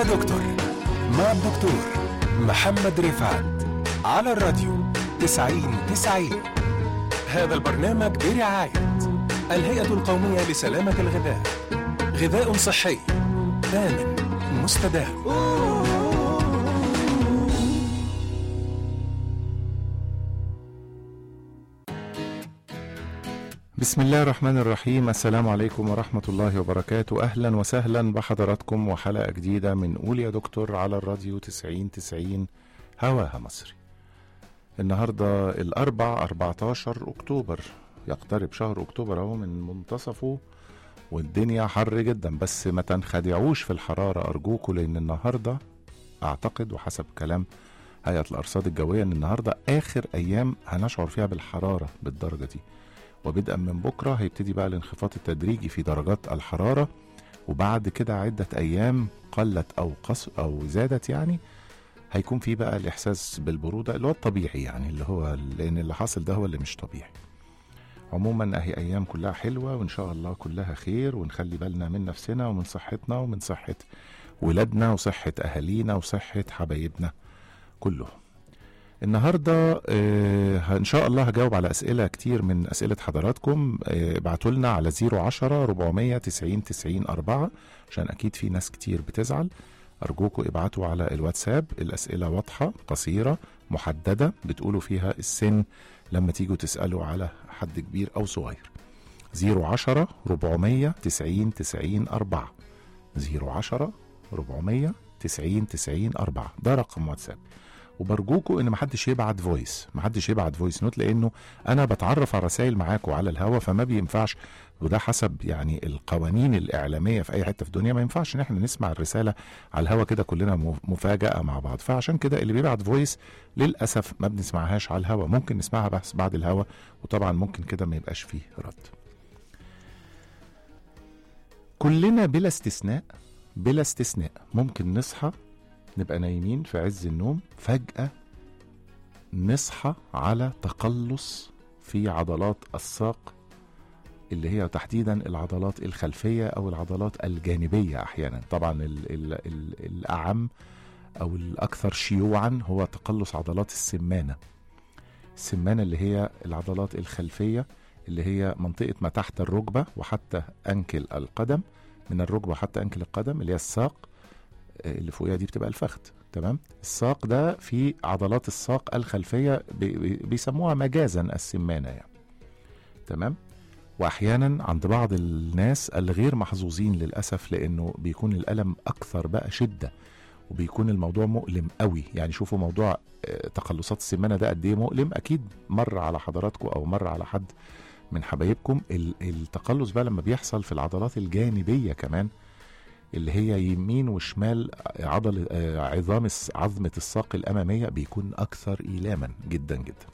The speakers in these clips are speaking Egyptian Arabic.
دكتور مع الدكتور محمد رفعت على الراديو 90 90 هذا البرنامج برعاية الهيئة القومية لسلامة الغذاء غذاء صحي آمن مستدام بسم الله الرحمن الرحيم السلام عليكم ورحمة الله وبركاته أهلا وسهلا بحضراتكم وحلقة جديدة من قول يا دكتور على الراديو 90 90 هواها مصري النهاردة الأربع 14 أكتوبر يقترب شهر أكتوبر أهو من منتصفه والدنيا حر جدا بس ما تنخدعوش في الحرارة أرجوكوا لأن النهاردة أعتقد وحسب كلام هيئة الأرصاد الجوية إن النهاردة آخر أيام هنشعر فيها بالحرارة بالدرجة دي وبدءا من بكرة هيبتدي بقى الانخفاض التدريجي في درجات الحرارة وبعد كده عدة أيام قلت أو قص أو زادت يعني هيكون في بقى الإحساس بالبرودة اللي هو الطبيعي يعني اللي هو لأن اللي حاصل ده هو اللي مش طبيعي عموما أهي أيام كلها حلوة وإن شاء الله كلها خير ونخلي بالنا من نفسنا ومن صحتنا ومن صحة ولادنا وصحة أهالينا وصحة حبايبنا كلهم النهارده آه ان شاء الله هجاوب على اسئله كتير من اسئله حضراتكم آه ابعتوا لنا على 010 490 90 4 عشان اكيد في ناس كتير بتزعل ارجوكم ابعتوا على الواتساب الاسئله واضحه قصيره محدده بتقولوا فيها السن لما تيجوا تسالوا على حد كبير او صغير 010 490 90 4 010 490 90 4 ده رقم واتساب وبرجوكوا ان محدش يبعت فويس محدش يبعت فويس نوت لانه انا بتعرف على الرسائل معاكم على الهوا فما بينفعش وده حسب يعني القوانين الاعلاميه في اي حته في الدنيا ما ينفعش ان احنا نسمع الرساله على الهوا كده كلنا مفاجاه مع بعض فعشان كده اللي بيبعت فويس للاسف ما بنسمعهاش على الهوا ممكن نسمعها بس بعد الهوا وطبعا ممكن كده ما يبقاش فيه رد كلنا بلا استثناء بلا استثناء ممكن نصحى نبقى نايمين في عز النوم فجأة نصحى على تقلص في عضلات الساق اللي هي تحديدا العضلات الخلفية أو العضلات الجانبية أحيانا طبعا ال ال ال الأعم أو الأكثر شيوعا هو تقلص عضلات السمانة السمانة اللي هي العضلات الخلفية اللي هي منطقة ما تحت الركبة وحتى أنكل القدم من الركبة حتى أنكل القدم اللي هي الساق اللي فوقيها دي بتبقى الفخذ تمام الساق ده في عضلات الساق الخلفيه بي بيسموها مجازا السمانه يعني تمام واحيانا عند بعض الناس الغير محظوظين للاسف لانه بيكون الالم اكثر بقى شده وبيكون الموضوع مؤلم قوي يعني شوفوا موضوع تقلصات السمانه ده قد ايه مؤلم اكيد مر على حضراتكم او مر على حد من حبايبكم التقلص بقى لما بيحصل في العضلات الجانبيه كمان اللي هي يمين وشمال عضل عظام عظمة الساق الأمامية بيكون أكثر إيلاما جدا جدا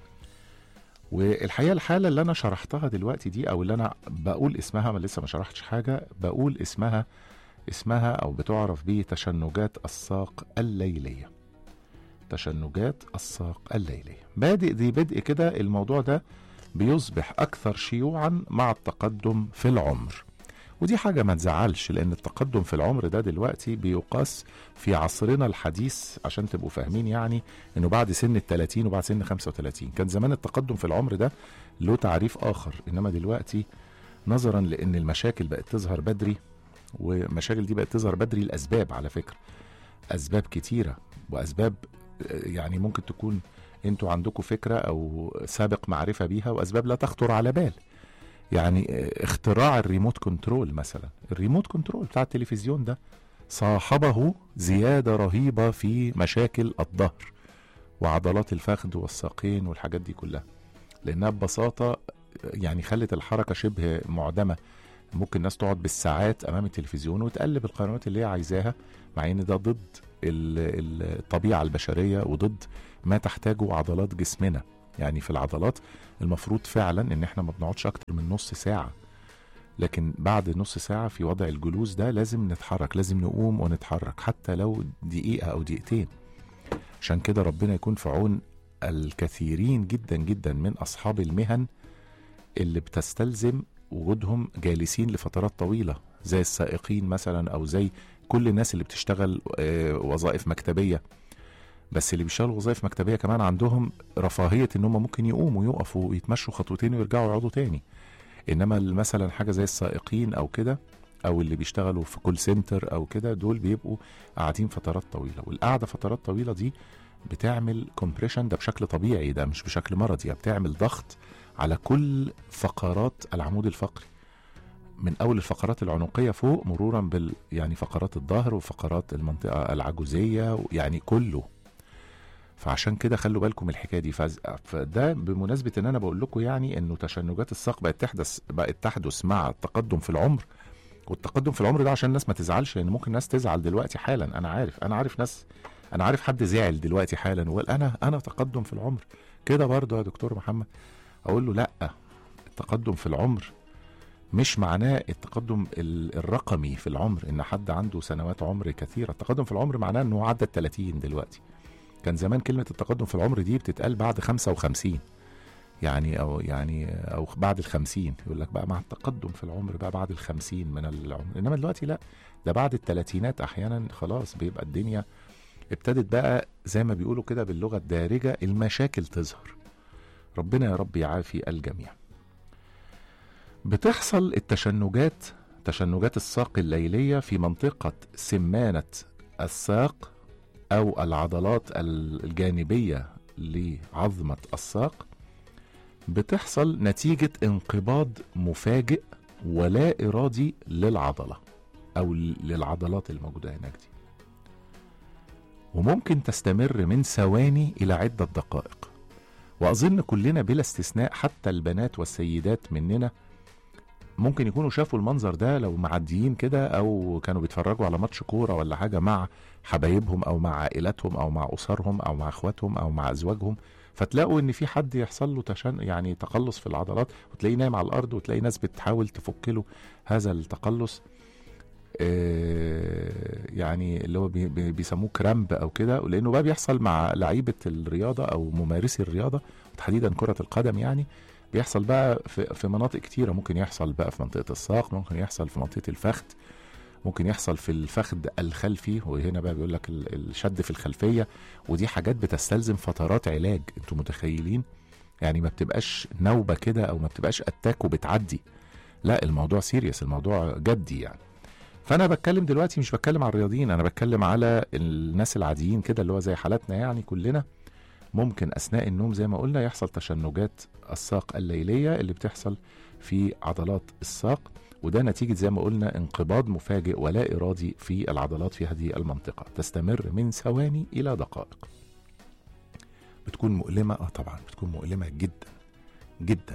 والحقيقة الحالة اللي أنا شرحتها دلوقتي دي أو اللي أنا بقول اسمها ما لسه ما شرحتش حاجة بقول اسمها اسمها أو بتعرف به تشنجات الساق الليلية تشنجات الساق الليلية بادئ دي بدء كده الموضوع ده بيصبح أكثر شيوعا مع التقدم في العمر ودي حاجة ما تزعلش لأن التقدم في العمر ده دلوقتي بيقاس في عصرنا الحديث عشان تبقوا فاهمين يعني إنه بعد سن ال 30 وبعد سن 35 كان زمان التقدم في العمر ده له تعريف آخر إنما دلوقتي نظرا لأن المشاكل بقت تظهر بدري والمشاكل دي بقت تظهر بدري الأسباب على فكرة أسباب كتيرة وأسباب يعني ممكن تكون انتوا عندكم فكرة أو سابق معرفة بيها وأسباب لا تخطر على بال يعني اختراع الريموت كنترول مثلا الريموت كنترول بتاع التلفزيون ده صاحبه زيادة رهيبة في مشاكل الظهر وعضلات الفخذ والساقين والحاجات دي كلها لأنها ببساطة يعني خلت الحركة شبه معدمة ممكن الناس تقعد بالساعات أمام التلفزيون وتقلب القنوات اللي هي عايزاها مع إن ده ضد الطبيعة البشرية وضد ما تحتاجه عضلات جسمنا يعني في العضلات المفروض فعلا ان احنا ما بنقعدش اكتر من نص ساعه لكن بعد نص ساعه في وضع الجلوس ده لازم نتحرك لازم نقوم ونتحرك حتى لو دقيقه او دقيقتين عشان كده ربنا يكون في عون الكثيرين جدا جدا من اصحاب المهن اللي بتستلزم وجودهم جالسين لفترات طويله زي السائقين مثلا او زي كل الناس اللي بتشتغل آه، وظائف مكتبيه بس اللي بيشتغلوا وظائف مكتبيه كمان عندهم رفاهيه ان هم ممكن يقوموا يقفوا ويتمشوا خطوتين ويرجعوا يقعدوا تاني انما مثلا حاجه زي السائقين او كده او اللي بيشتغلوا في كول سنتر او كده دول بيبقوا قاعدين فترات طويله والقعده فترات طويله دي بتعمل كومبريشن ده بشكل طبيعي ده مش بشكل مرضي يعني بتعمل ضغط على كل فقرات العمود الفقري من اول الفقرات العنقيه فوق مرورا بال يعني فقرات الظهر وفقرات المنطقه العجوزيه يعني كله فعشان كده خلوا بالكم من الحكايه دي فز- فده بمناسبه ان انا بقول لكم يعني انه تشنجات الساق بقت تحدث بقت تحدث مع التقدم في العمر والتقدم في العمر ده عشان الناس ما تزعلش لان ممكن الناس تزعل دلوقتي حالا انا عارف انا عارف ناس انا عارف حد زعل دلوقتي حالا وقال انا انا تقدم في العمر كده برضه يا دكتور محمد اقول له لا التقدم في العمر مش معناه التقدم ال- الرقمي في العمر ان حد عنده سنوات عمر كثيره التقدم في العمر معناه انه عدى ال 30 دلوقتي كان زمان كلمه التقدم في العمر دي بتتقال بعد 55 يعني او يعني او بعد ال 50 يقول لك بقى مع التقدم في العمر بقى بعد ال 50 من العمر انما دلوقتي لا ده بعد الثلاثينات احيانا خلاص بيبقى الدنيا ابتدت بقى زي ما بيقولوا كده باللغه الدارجه المشاكل تظهر ربنا يا رب يعافي الجميع بتحصل التشنجات تشنجات الساق الليليه في منطقه سمانه الساق او العضلات الجانبيه لعظمه الساق بتحصل نتيجه انقباض مفاجئ ولا ارادي للعضله او للعضلات الموجوده هناك دي وممكن تستمر من ثواني الى عده دقائق واظن كلنا بلا استثناء حتى البنات والسيدات مننا ممكن يكونوا شافوا المنظر ده لو معديين كده او كانوا بيتفرجوا على ماتش كوره ولا حاجه مع حبايبهم او مع عائلاتهم او مع اسرهم او مع اخواتهم او مع ازواجهم فتلاقوا ان في حد يحصل له تشن يعني تقلص في العضلات وتلاقيه نايم على الارض وتلاقي ناس بتحاول تفك له هذا التقلص آه، يعني اللي هو بي- بي- بيسموه كرامب او كده لانه بقى بيحصل مع لعيبه الرياضه او ممارسي الرياضه تحديدا كره القدم يعني بيحصل بقى في, في مناطق كتيره ممكن يحصل بقى في منطقه الساق ممكن يحصل في منطقه الفخذ ممكن يحصل في الفخذ الخلفي وهنا بقى بيقول لك ال- الشد في الخلفيه ودي حاجات بتستلزم فترات علاج انتوا متخيلين يعني ما بتبقاش نوبه كده او ما بتبقاش اتاك وبتعدي لا الموضوع سيريس الموضوع جدي يعني فانا بتكلم دلوقتي مش بتكلم على الرياضيين انا بتكلم على الناس العاديين كده اللي هو زي حالاتنا يعني كلنا ممكن اثناء النوم زي ما قلنا يحصل تشنجات الساق الليليه اللي بتحصل في عضلات الساق وده نتيجة زي ما قلنا انقباض مفاجئ ولا إرادي في العضلات في هذه المنطقة تستمر من ثواني إلى دقائق بتكون مؤلمة اه طبعا بتكون مؤلمة جدا جدا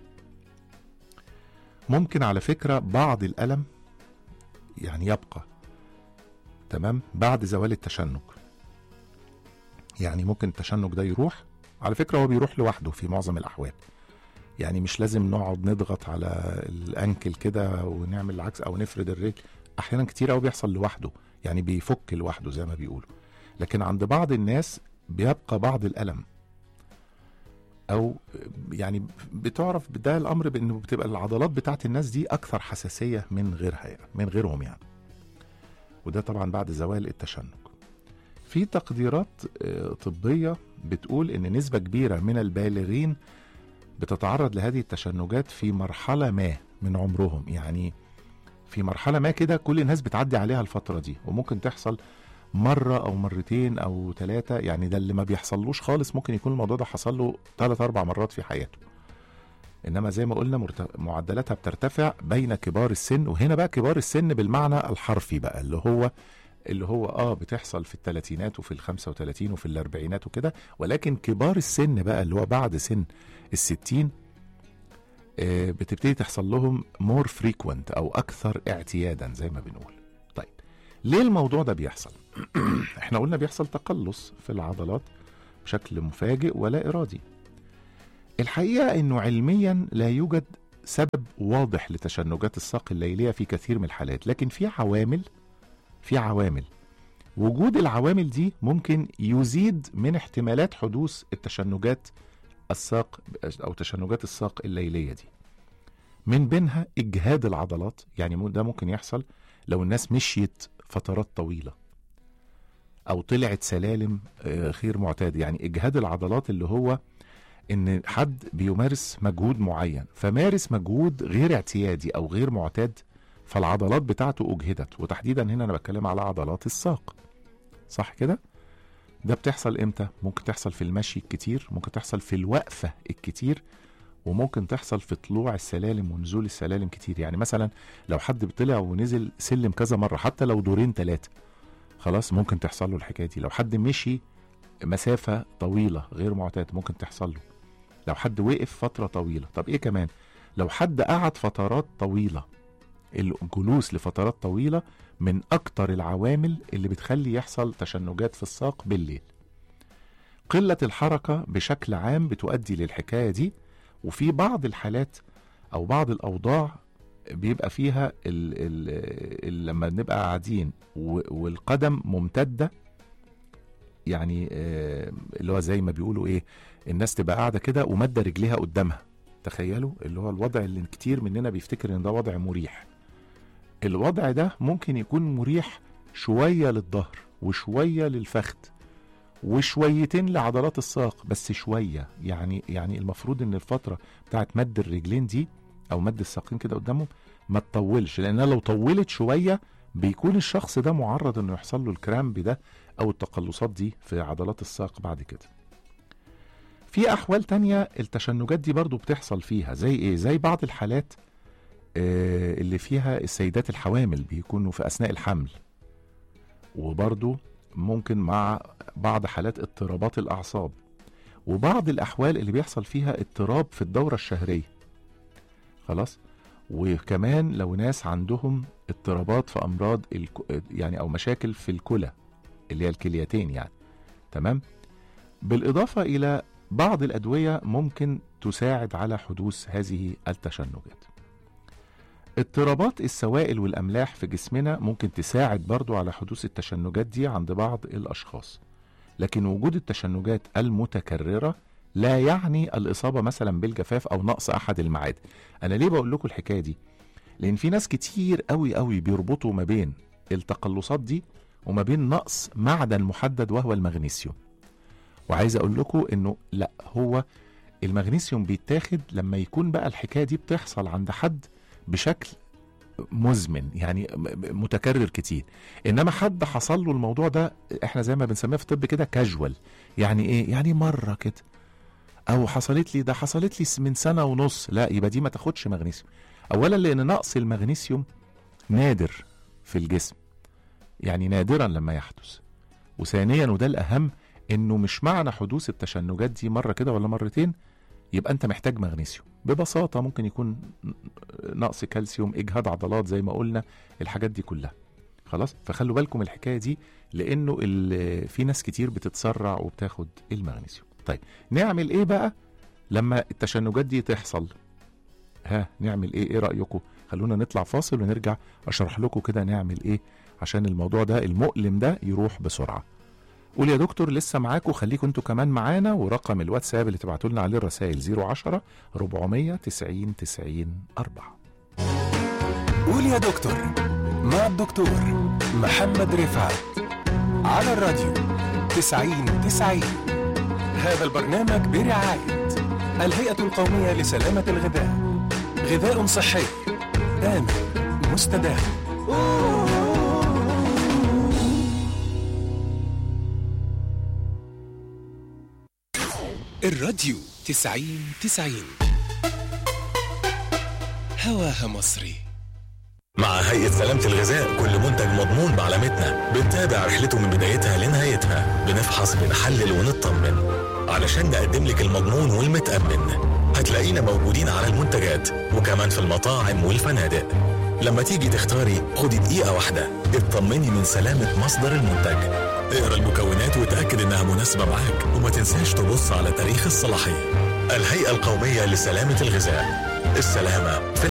ممكن على فكرة بعض الألم يعني يبقى تمام بعد زوال التشنج يعني ممكن التشنج ده يروح على فكرة هو بيروح لوحده في معظم الأحوال يعني مش لازم نقعد نضغط على الأنكل كده ونعمل العكس أو نفرد الرجل أحيانا كتير أوي بيحصل لوحده يعني بيفك لوحده زي ما بيقولوا لكن عند بعض الناس بيبقى بعض الألم او يعني بتعرف ده الامر بانه بتبقى العضلات بتاعت الناس دي اكثر حساسيه من غيرها يعني من غيرهم يعني وده طبعا بعد زوال التشنج في تقديرات آه، طبيه بتقول ان نسبه كبيره من البالغين بتتعرض لهذه التشنجات في مرحله ما من عمرهم يعني في مرحله ما كده كل الناس بتعدي عليها الفتره دي وممكن تحصل مرة أو مرتين أو ثلاثة يعني ده اللي ما بيحصلوش خالص ممكن يكون الموضوع ده حصل له ثلاث أربع مرات في حياته إنما زي ما قلنا مرت... معدلاتها بترتفع بين كبار السن وهنا بقى كبار السن بالمعنى الحرفي بقى اللي هو اللي هو اه بتحصل في الثلاثينات وفي الخمسة وثلاثين وفي الأربعينات وكده ولكن كبار السن بقى اللي هو بعد سن الستين آه بتبتدي تحصل لهم مور فريكوينت أو أكثر اعتيادا زي ما بنقول طيب ليه الموضوع ده بيحصل احنا قلنا بيحصل تقلص في العضلات بشكل مفاجئ ولا ارادي الحقيقه انه علميا لا يوجد سبب واضح لتشنجات الساق الليليه في كثير من الحالات لكن في عوامل في عوامل وجود العوامل دي ممكن يزيد من احتمالات حدوث التشنجات الساق او تشنجات الساق الليليه دي من بينها اجهاد العضلات يعني ده ممكن يحصل لو الناس مشيت فترات طويله او طلعت سلالم آه، غير معتاد يعني اجهاد العضلات اللي هو ان حد بيمارس مجهود معين فمارس مجهود غير اعتيادي او غير معتاد فالعضلات بتاعته اجهدت وتحديدا هنا انا بتكلم على عضلات الساق صح كده ده بتحصل امتى ممكن تحصل في المشي الكتير ممكن تحصل في الوقفه الكتير وممكن تحصل في طلوع السلالم ونزول السلالم كتير يعني مثلا لو حد طلع ونزل سلم كذا مره حتى لو دورين ثلاثه خلاص ممكن تحصل له الحكايه دي لو حد مشي مسافه طويله غير معتاد ممكن تحصل له لو حد وقف فتره طويله طب ايه كمان لو حد قعد فترات طويله الجلوس لفترات طويله من اكتر العوامل اللي بتخلي يحصل تشنجات في الساق بالليل قله الحركه بشكل عام بتؤدي للحكايه دي وفي بعض الحالات او بعض الاوضاع بيبقى فيها ال ال ال لما نبقى قاعدين و- والقدم ممتده يعني آه، اللي هو زي ما بيقولوا ايه الناس تبقى قاعده كده وماده رجليها قدامها تخيلوا اللي هو الوضع اللي كتير مننا بيفتكر ان ده وضع مريح الوضع ده ممكن يكون مريح شويه للظهر وشويه للفخذ وشويتين لعضلات الساق بس شويه يعني يعني المفروض ان الفتره بتاعت مد الرجلين دي او مد الساقين كده قدامهم ما تطولش لانها لو طولت شويه بيكون الشخص ده معرض انه يحصل له الكرامب ده او التقلصات دي في عضلات الساق بعد كده في احوال تانية التشنجات دي برضو بتحصل فيها زي ايه زي بعض الحالات آه، اللي فيها السيدات الحوامل بيكونوا في اثناء الحمل وبرضو ممكن مع بعض حالات اضطرابات الاعصاب وبعض الاحوال اللي بيحصل فيها اضطراب في الدوره الشهريه خلاص وكمان لو ناس عندهم اضطرابات في امراض الك... يعني او مشاكل في الكلى اللي هي الكليتين يعني تمام بالاضافه الى بعض الادويه ممكن تساعد على حدوث هذه التشنجات اضطرابات السوائل والاملاح في جسمنا ممكن تساعد برضو على حدوث التشنجات دي عند بعض الاشخاص لكن وجود التشنجات المتكرره لا يعني الاصابه مثلا بالجفاف او نقص احد المعادن انا ليه بقول لكم الحكايه دي لان في ناس كتير قوي قوي بيربطوا ما بين التقلصات دي وما بين نقص معدن محدد وهو المغنيسيوم وعايز اقول لكم انه لا هو المغنيسيوم بيتاخد لما يكون بقى الحكايه دي بتحصل عند حد بشكل مزمن يعني م- م- متكرر كتير انما حد حصل له الموضوع ده احنا زي ما بنسميها في الطب كده كاجوال يعني ايه يعني مره كده او حصلت لي ده حصلت لي من سنه ونص لا يبقى دي ما تاخدش مغنيسيوم اولا لان نقص المغنيسيوم نادر في الجسم يعني نادرا لما يحدث وثانيا وده الاهم انه مش معنى حدوث التشنجات دي مره كده ولا مرتين يبقى انت محتاج مغنيسيوم ببساطه ممكن يكون نقص كالسيوم اجهاد عضلات زي ما قلنا الحاجات دي كلها خلاص فخلوا بالكم الحكايه دي لانه ال- في ناس كتير بتتسرع وبتاخد المغنيسيوم طيب نعمل ايه بقى لما التشنجات دي تحصل ها نعمل ايه ايه رايكم خلونا نطلع فاصل ونرجع اشرح لكم كده نعمل ايه عشان الموضوع ده المؤلم ده يروح بسرعه قول يا دكتور لسه معاكم خليكم انتوا كمان معانا ورقم الواتساب اللي تبعتوا لنا عليه الرسائل 010 490 90 4 قول يا دكتور مع الدكتور محمد رفعت على الراديو 90 90 هذا البرنامج برعاية الهيئة القومية لسلامة الغذاء غذاء صحي آمن مستدام الراديو 90 90 هواها مصري مع هيئة سلامة الغذاء كل منتج مضمون بعلامتنا بنتابع رحلته من بدايتها لنهايتها بنفحص بنحلل ونطمن علشان نقدم لك المضمون والمتأمن هتلاقينا موجودين على المنتجات وكمان في المطاعم والفنادق لما تيجي تختاري خدي دقيقة واحدة اطمني من سلامة مصدر المنتج اقرا المكونات وتأكد انها مناسبة معاك وما تنساش تبص على تاريخ الصلاحية الهيئة القومية لسلامة الغذاء السلامة في